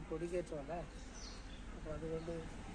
കൊടികയറ്റമല്ല അപ്പോൾ അതുകൊണ്ട്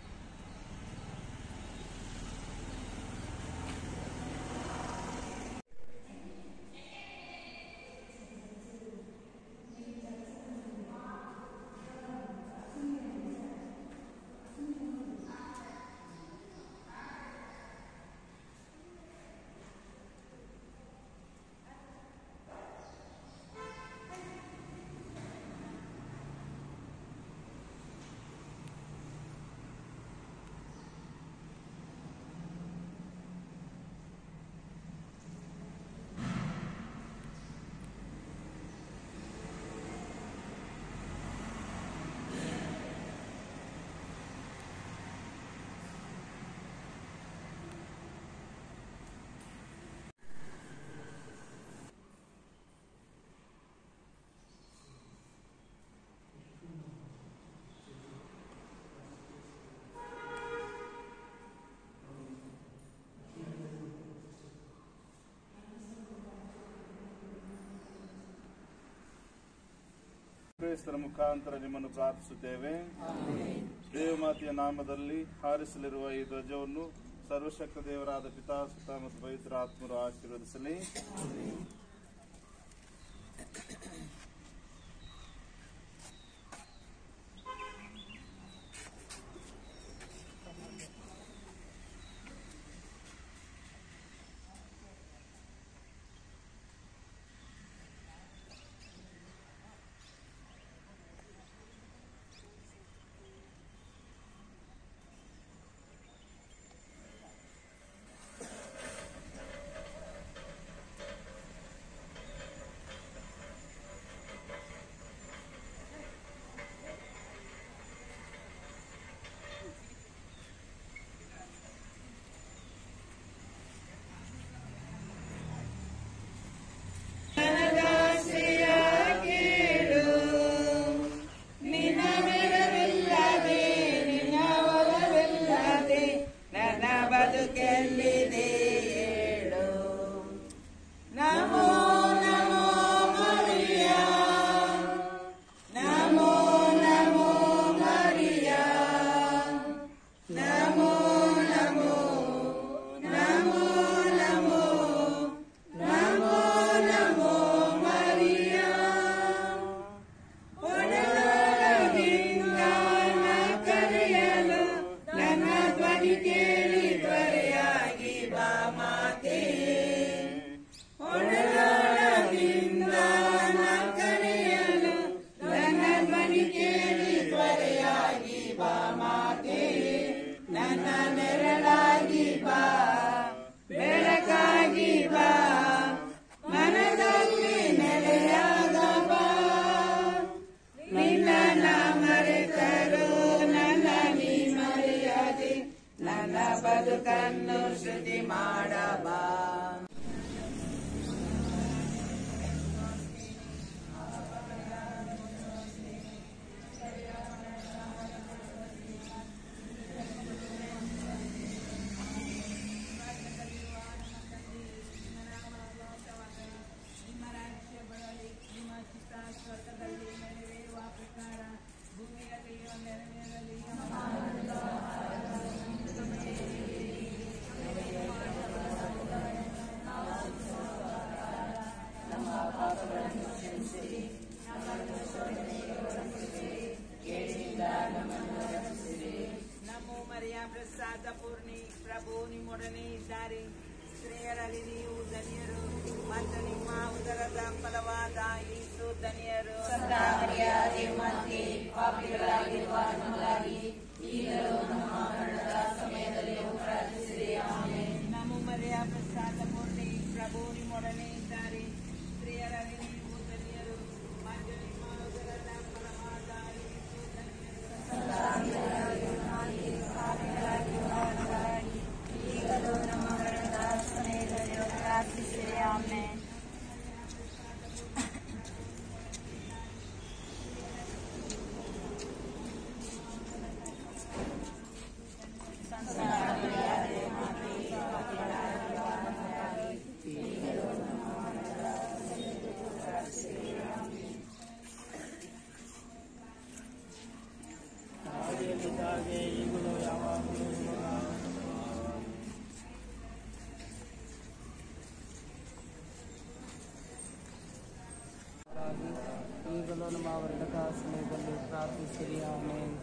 ಕ್ರೈಸ್ತರ ಮುಖಾಂತರ ನಿಮ್ಮನ್ನು ಪ್ರಾರ್ಥಿಸುತ್ತೇವೆ ದೇವಮಾತೆಯ ನಾಮದಲ್ಲಿ ಹಾರಿಸಲಿರುವ ಈ ಧ್ವಜವನ್ನು ಸರ್ವಶಕ್ತ ದೇವರಾದ ಪಿತಾ ಸುತ ಮತ್ತು ಪವಿತ್ರ ಆತ್ಮರು ಆಶೀರ್ವದಿಸಲಿ ನನ್ನ ಬದುಕೆಲ್ಲಿದೆ ಹೇಳು ನಮೋ ನಮೋ ಮರಿಯ ನಮೋ ನಮೋ ಮರಿಯ ನಮೋ ನಮೋ ನಮೋ ನಮೋ ನಮೋ ನಮೋ ಮರಿಯ ಒಡಲೊಳಗಿಂದ ನ ಕರೆಯಲು ನನ್ನ ಧ್ವನಿ ಕೇಳಿ ತ್ವರೆಯಾಗಿ ಬಾ ಮಾತೆ ಒಡಲೊಳಗಿಂದ ನ ಕರೆಯಲು ನನ್ನ ಧ್ವನಿ ಕೇಳಿ ತ್ವರೆಯಾಗಿ ಬಾ ಮಾತೆ ನನ್ನ ನೆರಳಾಗಿ ಬಾ ಬೆಳಕಾಗಿ ಬಾ ಮನದಲ್ಲಿ ನೆಲೆಯಾದ ಬಾ ನಿನ್ನ ಮರೆತರು ನನ್ನ ನೀ ಮರೆಯದೆ ನನ್ನ ಬದುಕನ್ನು ಶ್ರುತಿ ಮಾಡಬಾ ನಿಮ್ಮ ರಾಜ್ಯ ಬರಲಿ ನಿಮ್ಮ ಚಿತ್ತ ಸ್ವರ್ಗದಲ್ಲಿ ನೆರವೇರುವ ಪ್ರಕಾರ ಭೂಮಿಯಲ್ಲಿಯೂ ನೆರವೇರಲಿ ನಮೋ ಮರಿಯ ಪ್ರಸಾದ ಪೂರ್ಣಿ ಪ್ರಭು ನಿಮ್ಮೊಡನೆ ಇದ್ದಾರೆ ಸ್ತ್ರೀಯರಲ್ಲಿ ನೀವು ಧನ್ಯರು ಮತ್ತು ನಿಮ್ಮ ಉದರದ ಫಲವಾದ ಯೇಸು ಧನ್ಯರು ನಮೋ ಮರಿಯ ಪ್ರಸಾದ ಪೂರ್ಣಿ ಪ್ರಭು ನಿಮ್ಮೊಡನೆ ಇದ್ದಾರೆ ಸ್ತ್ರೀಯರಲ್ಲಿ ನೀವು ಧನ್ಯರು ಮತ್ತು ನಿಮ್ಮ ಉದರದ ಫಲವಾದ ಯೇಸು ಧನ್ಯರು ಹಾಗೆ ಈಗಲೂ ಯಾವಾಗಲೂ ಹಾಗೆ ಈಗಲೂ ನಮ್ಮ ವರ್ಧಕ ಸಮಯದಲ್ಲಿ ಪ್ರಾರ್ಥಿಸಿರಿ ಆಮೇಲೆ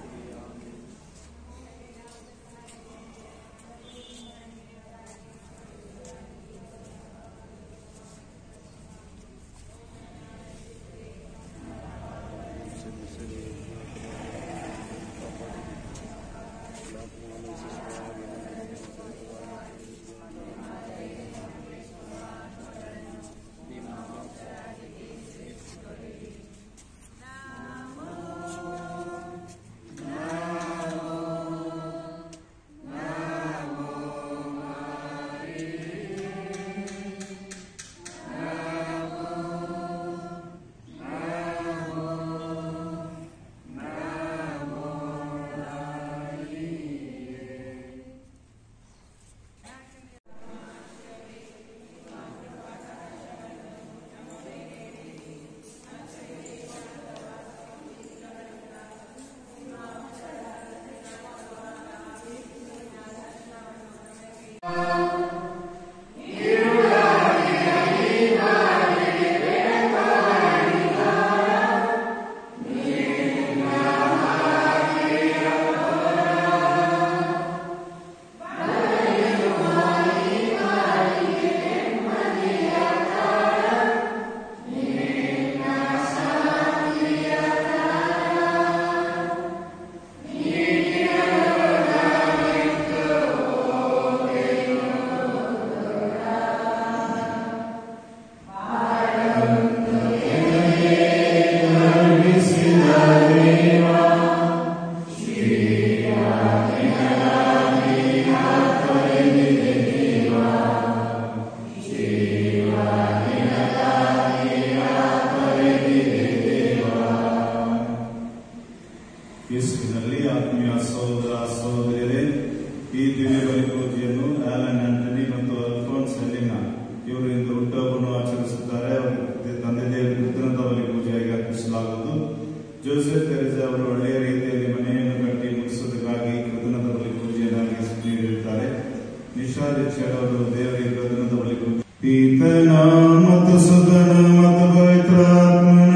ಯೇಸುವಿನಲ್ಲಿ ಆತ್ಮೀಯ ಸಹೋದರ ಸಹೋದರಿಯರೇ ಈ ದಿವ್ಯ ಬಲಿಪೂಜೆಯನ್ನು ಆಲನ್ ಆಂಟನಿ ಮತ್ತು ಅಲ್ಫೋನ್ಸ್ ಎಲ್ಲಿನ ಇವರು ಇಂದು ಹುಟ್ಟುಹಬ್ಬವನ್ನು ಆಚರಿಸುತ್ತಾರೆ ಅವರಿಗೆ ತಂದೆ ದೇವರ ಕೃತಜ್ಞತ ಬಲಿಪೂಜೆಯಾಗಿ ಅರ್ಪಿಸಲಾಗುವುದು ಜೋಸೆಫ್ ತೆರೆಜಾ ಅವರು ಒಳ್ಳೆಯ ರೀತಿಯಲ್ಲಿ ಮನೆಯನ್ನು ಕಟ್ಟಿ ಮುಗಿಸುವುದಕ್ಕಾಗಿ ಕೃತಜ್ಞತ ಬಲಿಪೂಜೆಯನ್ನಾಗಿ ನೀಡಿರುತ್ತಾರೆ ನಿಶಾ ದೀಕ್ಷರ್ ಅವರು ದೇವರಿಗೆ ಕೃತಜ್ಞತ ಬಲಿಪೂಜೆ ಪೀತನ ಮತ್ತು ಸುಧನ ಮತ್ತು ಪವಿತ್ರಾತ್ಮನ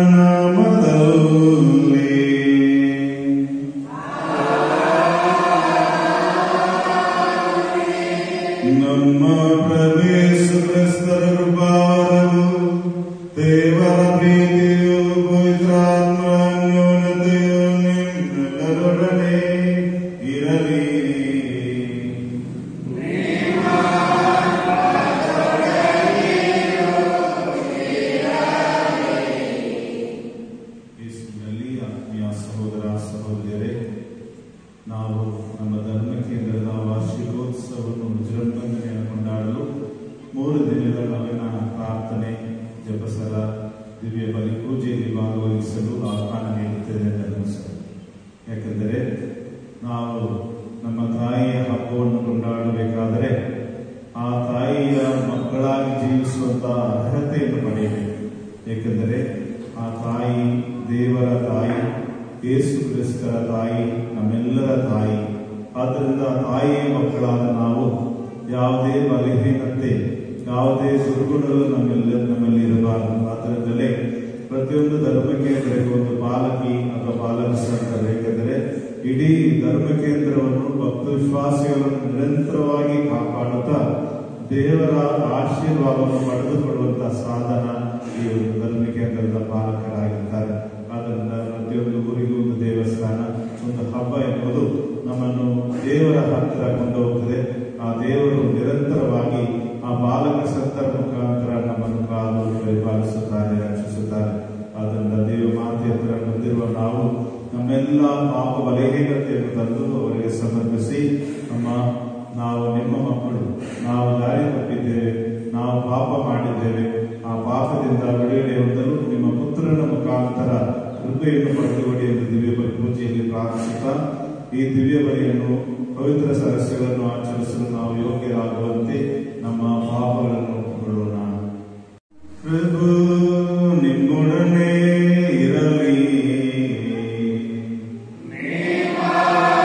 ನಾಮದಲ್ಲಿ ನಮ್ಮ ಪ್ರವೇಶ ಕ್ರಿಸ್ತರ ಕೃಪಾವರವು ದೇವರ ಪ್ರೀತಿಯು ಪವಿತ್ರಾತ್ಮ ಅನ್ಯೋನ್ಯತೆಯು ನಿಮ್ಮೆಲ್ಲರೊಡನೆ ಇರಲಿ ಯೇಸುವಿನಲ್ಲಿ ಆತ್ಮೀಯ ಸಹೋದರ ಸಹೋದರಿಯರೇ ನಾವು ನಮ್ಮ ಧರ್ಮ ಕೇಂದ್ರದ ವಾರ್ಷಿಕೋತ್ಸವವನ್ನು ವಿಜೃಂಭಣೆಯನ್ನು ಕೊಂಡಾಡಲು ಮೂರು ದಿನಗಳ ನವೀನ ಪ್ರಾರ್ಥನೆ ಜಪಸರ ದಿವ್ಯ ಬಲಿ ಪೂಜೆಯಲ್ಲಿ ಭಾಗವಹಿಸಲು ಆಹ್ವಾನ ನೀಡುತ್ತೇನೆ ಧರ್ಮಸರ ಯಾಕೆಂದರೆ ನಾವು ನಮ್ಮ ತಾಯಿಯ ಹಬ್ಬವನ್ನು ಕೊಂಡಾಡಬೇಕಾದರೆ ಆ ತಾಯಿಯ ಮಕ್ಕಳಾಗಿ ಜೀವಿಸುವಂತಹ ಅರ್ಹತೆಯನ್ನು ಪಡೆಯಬೇಕು ಏಕೆಂದರೆ ಆ ತಾಯಿ ದೇವರ ತಾಯಿ ಯೇಸು ಕ್ರಿಸ್ತರ ತಾಯಿ ನಮ್ಮೆಲ್ಲರ ತಾಯಿ ಆದ್ದರಿಂದ ಆ ತಾಯಿಯ ಮಕ್ಕಳಾದ ನಾವು ಯಾವುದೇ ಬಲಹೀನತೆ ಯಾವುದೇ ದುರ್ಗುಣಗಳು ನಮ್ಮೆಲ್ಲ ನಮ್ಮಲ್ಲಿ ಇರಬಾರದು ಆದ್ದರಿಂದಲೇ ಪ್ರತಿಯೊಂದು ಧರ್ಮ ಕೇಂದ್ರಕ್ಕೆ ಒಂದು ಪಾಲಕಿ ಅಥವಾ ಪಾಲಕ ಸಂಘ ಏಕೆಂದರೆ ಇಡೀ ಧರ್ಮ ಕೇಂದ್ರವನ್ನು ಭಕ್ತ ವಿಶ್ವಾಸಿಗಳನ್ನು ನಿರಂತರವಾಗಿ ಕಾಪಾಡುತ್ತಾ ದೇವರ ಆಶೀರ್ವಾದವನ್ನು ಪಡೆದುಕೊಳ್ಳುವಂತಹ ಸಾಧನ ಈ ಒಂದು ಧರ್ಮ ಕೇಂದ್ರದ ಪಾಲಕರಾಗಿರ್ತಾರೆ ಆದ್ದರಿಂದ ಪ್ರತಿಯೊಂದು ಊರಿಗೂ ಒಂದು ದೇವಸ್ಥಾನ ಒಂದು ಹಬ್ಬ ಎಂಬುದು ನಮ್ಮನ್ನು ದೇವರ ಹತ್ತಿರ ಕೊಂಡೋಗುತ್ತದೆ ಆ ದೇವರು ನಿರಂತರವಾಗಿ ಆ ಬಾಲಕ ಸಂತರ ಮುಖಾಂತರ ನಮ್ಮನ್ನು ಕಾದು ಪರಿಪಾಲಿಸುತ್ತಾರೆ ರಕ್ಷಿಸುತ್ತಾರೆ ಆದ್ದರಿಂದ ದೇವ ಮಾತೆ ಹತ್ತಿರ ಬಂದಿರುವ ನಾವು ನಮ್ಮೆಲ್ಲ ಪಾಪ ಬಲಹೀನತೆಯನ್ನು ತಂದು ಅವರಿಗೆ ಸಮರ್ಪಿಸಿ ನಮ್ಮ ನಾವು ನಿಮ್ಮ ಮಕ್ಕಳು ನಾವು ದಾರಿ ತಪ್ಪಿದ್ದೇವೆ ನಾವು ಪಾಪ ಮಾಡಿದ್ದೇವೆ ಆ ಪಾಪದಿಂದ ಬಿಡುಗಡೆ ಹೊಂದಲು ನಿಮ್ಮ ಪುತ್ರನ ಮುಖಾಂತರ ಕೃಪೆಯನ್ನು ಪಡೆದುಕೊಡಿ ಎಂದು ದಿವ್ಯ ಬಲಿ ಪೂಜೆಯಲ್ಲಿ ಪ್ರಾರ್ಥಿಸುತ್ತಾ ಈ ದಿವ್ಯ ಬಲಿಯನ್ನು ಪವಿತ್ರ ಸರಸ್ಯಗಳನ್ನು ಆಚರಿಸಲು ನಾವು ಯೋಗ್ಯರಾಗುವಂತೆ ನಮ್ಮ ಪಾಪಗಳನ್ನು ಒಪ್ಪಿಕೊಳ್ಳೋಣ ಪ್ರಭು ನಿಮ್ಮೊಡನೆ ಇರಲಿ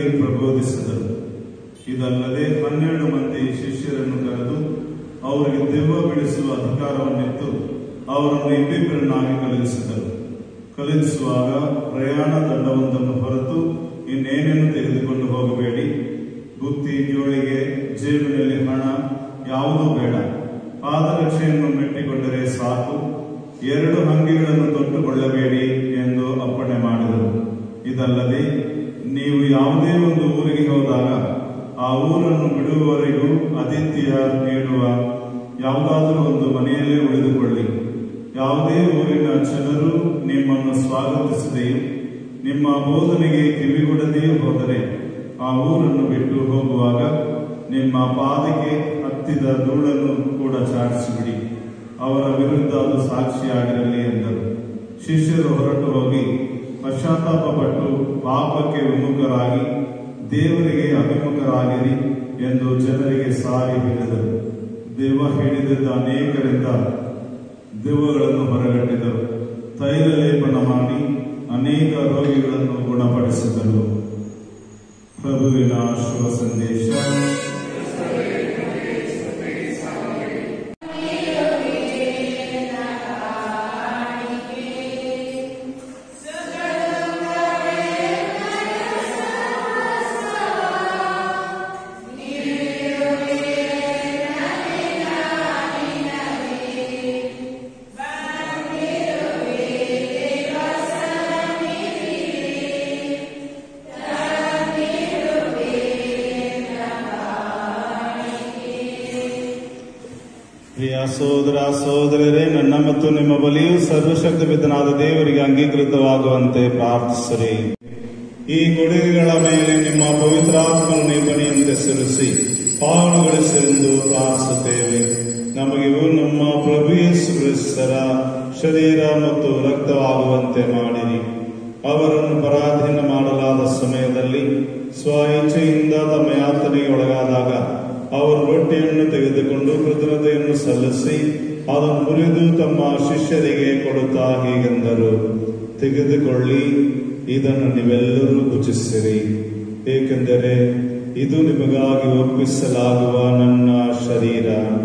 ಪ್ರಬೋಧಿಸಿದರು ಇದಲ್ಲದೆ ಹನ್ನೆರಡು ಮಂದಿ ಶಿಷ್ಯರನ್ನು ಕರೆದು ಅವರಿಗೆ ದೆವ್ವ ಬಿಡಿಸುವ ಅಧಿಕಾರವನ್ನಿತ್ತು ಅವರನ್ನು ಇಬ್ಬಿಬ್ಬರನ್ನಾಗಿ ಕಳುಹಿಸಿದರು ಕಳುಹಿಸುವಾಗ ಪ್ರಯಾಣ ದಂಡವೊಂದನ್ನು ಹೊರತು ಇನ್ನೇನೇನು ತೆಗೆದುಕೊಂಡು ಹೋಗಬೇಡಿ ಬುತ್ತಿ ಜೋಳಿಗೆ ಜೇಬಿನಲ್ಲಿ ಹಣ ಯಾವುದೂ ಬೇಡ ಪಾದರಕ್ಷೆಯನ್ನು ಮೆಟ್ಟಿಕೊಂಡರೆ ಸಾಕು ಎರಡು ಅಂಗಿಗಳನ್ನು ತೊಟ್ಟುಕೊಳ್ಳಬೇಡಿ ಎಂದು ಅಪ್ಪಣೆ ಮಾಡಿದರು ಇದಲ್ಲದೆ ನೀವು ಯಾವುದೇ ಒಂದು ಊರಿಗೆ ಹೋದಾಗ ಆ ಊರನ್ನು ಬಿಡುವವರೆಗೂ ಆತಿಥ್ಯ ನೀಡುವ ಯಾವುದಾದರೂ ಒಂದು ಮನೆಯಲ್ಲೇ ಉಳಿದುಕೊಳ್ಳಿ ಯಾವುದೇ ಊರಿನ ಜನರು ನಿಮ್ಮನ್ನು ಸ್ವಾಗತಿಸದೆಯೂ ನಿಮ್ಮ ಬೋಧನೆಗೆ ಕಿವಿಗೊಡದೆಯೂ ಹೋದರೆ ಆ ಊರನ್ನು ಬಿಟ್ಟು ಹೋಗುವಾಗ ನಿಮ್ಮ ಪಾದಕ್ಕೆ ಹತ್ತಿದ ಧೂಳನ್ನು ಕೂಡ ಚಾಡಿಸಿಬಿಡಿ ಅವರ ವಿರುದ್ಧ ಅದು ಸಾಕ್ಷಿಯಾಗಿರಲಿ ಎಂದರು ಶಿಷ್ಯರು ಹೊರಟು ಹೋಗಿ ಪಶ್ಚಾತ್ತಾಪ ಪಟ್ಟು ಪಾಪಕ್ಕೆ ವಿಮುಖರಾಗಿ ದೇವರಿಗೆ ಅಭಿಮುಖರಾಗಿರಿ ಎಂದು ಜನರಿಗೆ ಸಾರಿ ಹೇಳಿದರು ದೆವ್ವ ಹಿಡಿದಿದ್ದ ಅನೇಕರಿಂದ ದೆವ್ವಗಳನ್ನು ಹೊರಗಟ್ಟಿದರು ತೈಲ ಲೇಪನ ಮಾಡಿ ಅನೇಕ ರೋಗಿಗಳನ್ನು ಗುಣಪಡಿಸಿದರು ಪ್ರಭುವಿನ ಶುಭ ಸಂದೇಶ ಪ್ರಿಯ ಸೋದರ ಸೋದರರೇ ನನ್ನ ಮತ್ತು ನಿಮ್ಮ ಬಲಿಯು ಸರ್ವಶಕ್ತ ಬಿದ್ದನಾದ ದೇವರಿಗೆ ಅಂಗೀಕೃತವಾಗುವಂತೆ ಪ್ರಾರ್ಥಿಸಿರಿ ಈ ಕೊಡುಗೆಗಳ ಮೇಲೆ ನಿಮ್ಮ ಪವಿತ್ರಾತ್ಮನ ನಿಬನೆಯಂತೆ ಸುರಿಸಿ ಪಾಲುಗಳಿಸೆಂದು ಪ್ರಾರ್ಥಿಸುತ್ತೇವೆ ನಮಗಿವು ನಮ್ಮ ಪ್ರಭು ಯೇಸು ಕ್ರಿಸ್ತರ ಶರೀರ ಮತ್ತು ರಕ್ತವಾಗುವಂತೆ ಮಾಡಿರಿ ಅವರನ್ನು ಪರಾಧೀನ ಮಾಡಲಾದ ಸಮಯದಲ್ಲಿ ಸ್ವ ಇಚ್ಛೆಯಿಂದ ತಮ್ಮ ಯಾತನೆಗೆ ಒಳಗಾದಾಗ ಅವರು ರೊಟ್ಟಿಯನ್ನು ತೆಗೆದುಕೊಂಡು ಕೃತಜ್ಞತೆಯನ್ನು ಸಲ್ಲಿಸಿ ಅದನ್ನು ಮುರಿದು ತಮ್ಮ ಶಿಷ್ಯರಿಗೆ ಕೊಡುತ್ತಾ ಹೀಗೆಂದರು ತೆಗೆದುಕೊಳ್ಳಿ ಇದನ್ನು ನೀವೆಲ್ಲರೂ ಭುಜಿಸಿರಿ ಏಕೆಂದರೆ ಇದು ನಿಮಗಾಗಿ ಒಪ್ಪಿಸಲಾಗುವ ನನ್ನ ಶರೀರ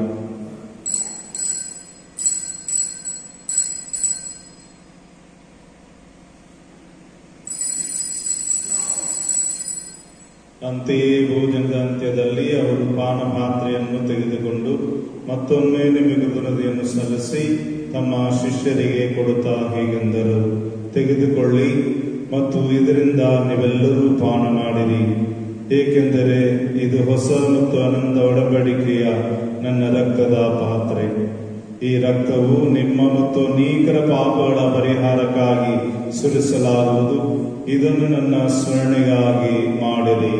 ಅಂತೆಯೇ ಭೋಜನದ ಅಂತ್ಯದಲ್ಲಿ ಅವರು ಪಾನ ಪಾತ್ರೆಯನ್ನು ತೆಗೆದುಕೊಂಡು ಮತ್ತೊಮ್ಮೆ ನಿಮಗೆ ದುರದಿಯನ್ನು ಸಲ್ಲಿಸಿ ತಮ್ಮ ಶಿಷ್ಯರಿಗೆ ಕೊಡುತ್ತಾ ಹೀಗೆಂದರು ತೆಗೆದುಕೊಳ್ಳಿ ಮತ್ತು ಇದರಿಂದ ನೀವೆಲ್ಲರೂ ಪಾನ ಮಾಡಿರಿ ಏಕೆಂದರೆ ಇದು ಹೊಸ ಮತ್ತು ಅನಂತ ಒಡಂಬಡಿಕೆಯ ನನ್ನ ರಕ್ತದ ಪಾತ್ರೆ ಈ ರಕ್ತವು ನಿಮ್ಮ ಮತ್ತು ಅನೇಕರ ಪಾಪಗಳ ಪರಿಹಾರಕ್ಕಾಗಿ ಸುರಿಸಲಾಗುವುದು ಇದನ್ನು ನನ್ನ ಸ್ಮರಣೆಗಾಗಿ ಮಾಡಿರಿ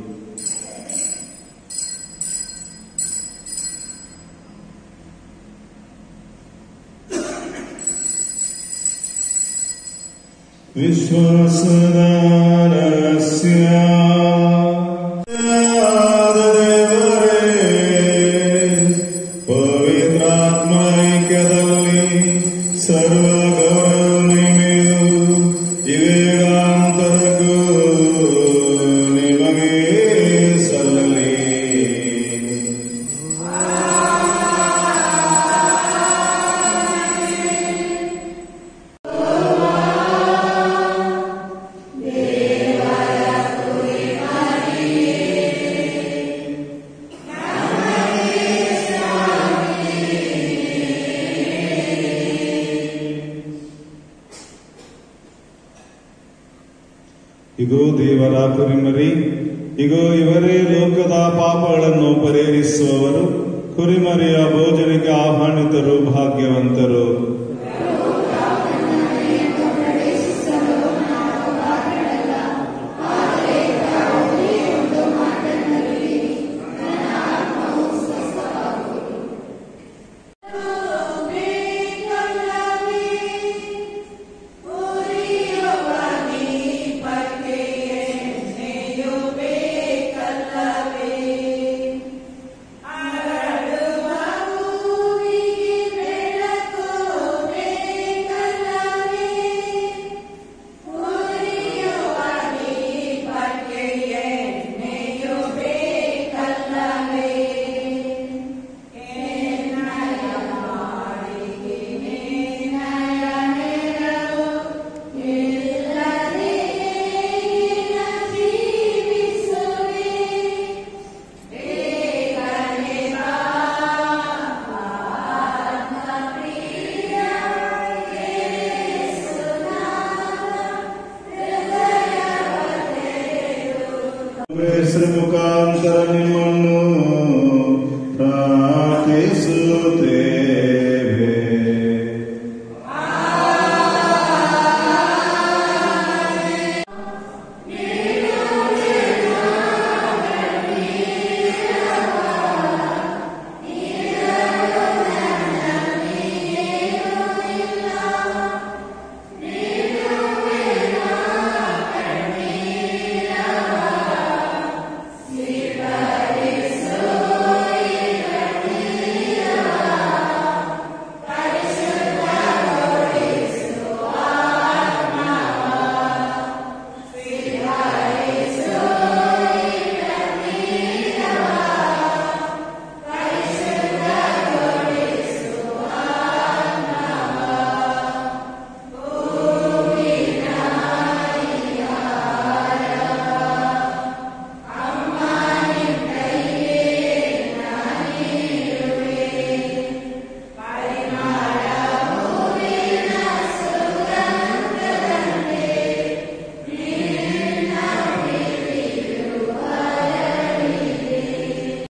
ವಿಶ್ವಾಸದಾರಸ್ಯ ಪವಿತ್ರಾತ್ಮೈಕ್ಯದಲ್ಲಿ ಸರ್ವ ಗೌರವನಿಮೆಯು ಇವೇಗಾಂತರಕ್ಕೂ ನಿಮಗೆ ಸಲ್ಲಲಿ ಇಗೋ ದೇವರ ಕುರಿಮರಿ ಇಗೋ ಇವರೇ ಲೋಕದ ಪಾಪಗಳನ್ನು ಪರಿಹರಿಸುವವರು ಕುರಿಮರಿಯ ಭೋಜನಕ್ಕೆ ಆಹ್ವಾನಿತರು ಭಾಗ್ಯವಂತರು ಬೆಳಕು ಹೆಸರು ಮುಖಾಂತರ ನಿಮ್ಮನ್ನು